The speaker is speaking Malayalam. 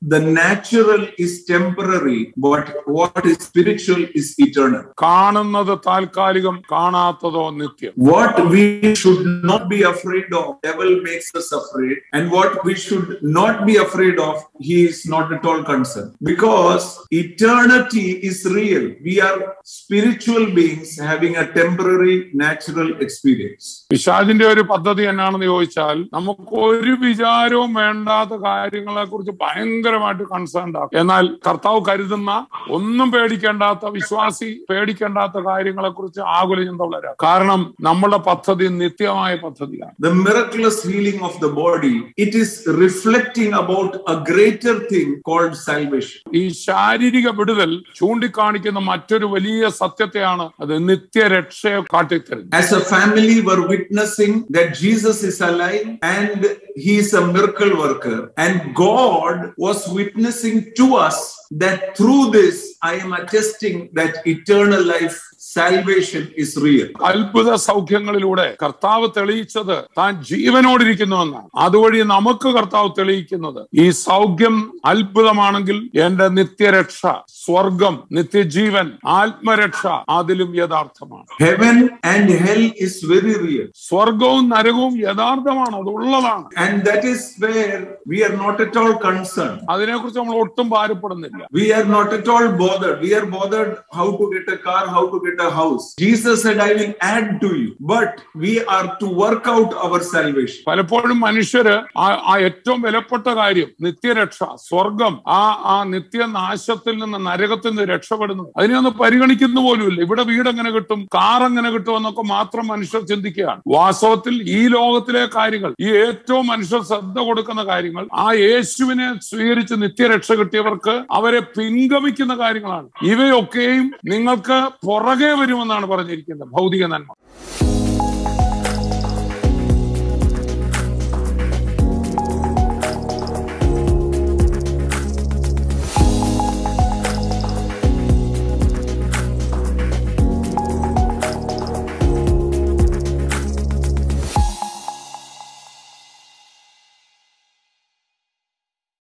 the natural is temporary, but what is spiritual is eternal. കാണുന്നത് താൽക്കാലികം കാണാത്തതോ നിത്യം What we should not be afraid of, devil makes us afraid, and what we should not be afraid of, he is not at all concerned. Because eternity is real. We are spiritual beings having a temporary natural experience. പിശാചിന്റെ ഒരു പദ്ധതി എന്നാണെന്ന് ചോദിച്ചാൽ നമുക്ക് ഒരു വിചാരവും വേണ്ടാത്ത കാര്യങ്ങളെ കുറിച്ച് ഭയങ്കരമായിട്ട് കൺസേൺ ആക്കും എന്നാൽ കർത്താവ് കരുതുന്ന ഒന്നും പേടിക്കേണ്ടാത്ത വിശ്വാസി പേടിക്കേണ്ടാത്ത കാര്യങ്ങളെ കുറിച്ച് ആകുല ചിന്ത വളരാം കാരണം നമ്മുടെ പദ്ധതി നിത്യമായ പദ്ധതിയാണ് The miraculous healing of the body, it is reflecting about a greater thing called salvation. ഈ ശാരീരിക വിടുതൽ ചൂണ്ടിക്കാണിക്കുന്ന മറ്റൊരു വലിയ സത്യത്തെയാണ് അത് നിത്യരക്ഷയെ കാട്ടിത്തരുന്നത് As a family, we're witnessing that Jesus is alive and he is a miracle worker. And God was witnessing to us that through this, I am attesting that eternal life, salvation is real. അത്ഭുത സൗഖ്യങ്ങളിലൂടെ കർത്താവ് തെളിയിച്ചത് താൻ ജീവനോടിരിക്കുന്നുവെന്നാണ് അതുവഴി നമുക്ക് കർത്താവ് തെളിയിക്കുന്നത് ഈ സൗഖ്യം അത്ഭുതമാണെങ്കിൽ എന്റെ നിത്യരക്ഷ സ്വർഗം നിത്യജീവൻ ആത്മരക്ഷ അതിലും യഥാർത്ഥമാണ് Heaven and hell is very real. സ്വർഗവും നരകവും യഥാർത്ഥമാണ് അതുള്ളതാണ് And that is where we are not at all concerned. അതിനെക്കുറിച്ച് നമ്മൾ ഒട്ടും ഭാരപ്പെടുന്നില്ല We are not at all bothered. We are bothered how to get a car, how to get a house. Jesus said, I will add to you. But we are to work out our salvation. പലപ്പോഴും മനുഷ്യര് ആ ആ ഏറ്റവും വിലപ്പെട്ട കാര്യം നിത്യരക്ഷ സ്വർഗം ആ ആ നിത്യനാശത്തിൽ നിന്ന് നരകത്തിൽ നിന്ന് രക്ഷപ്പെടുന്നു അതിനെയൊന്ന് പരിഗണിക്കുന്നു പോലുമില്ല ഇവിടെ വീട് എങ്ങനെ കിട്ടും കാർ എങ്ങനെ കിട്ടും എന്നൊക്കെ മാത്രം മനുഷ്യർ ചിന്തിക്കുകയാണ് വാസ്തവത്തിൽ ഈ ലോകത്തിലെ കാര്യങ്ങൾ ഈ ഏറ്റവും മനുഷ്യർ ശ്രദ്ധ കൊടുക്കുന്ന കാര്യങ്ങൾ ആ യേശുവിനെ സ്വീകരിച്ച് നിത്യരക്ഷ കിട്ടിയവർക്ക് അവരെ പിൻഗമിക്കുന്ന കാര്യങ്ങളാണ് ഇവയൊക്കെയും നിങ്ങൾക്ക് പുറകെ വരുമെന്നാണ് പറഞ്ഞിരിക്കുന്നത് ഭൗതിക നന്മ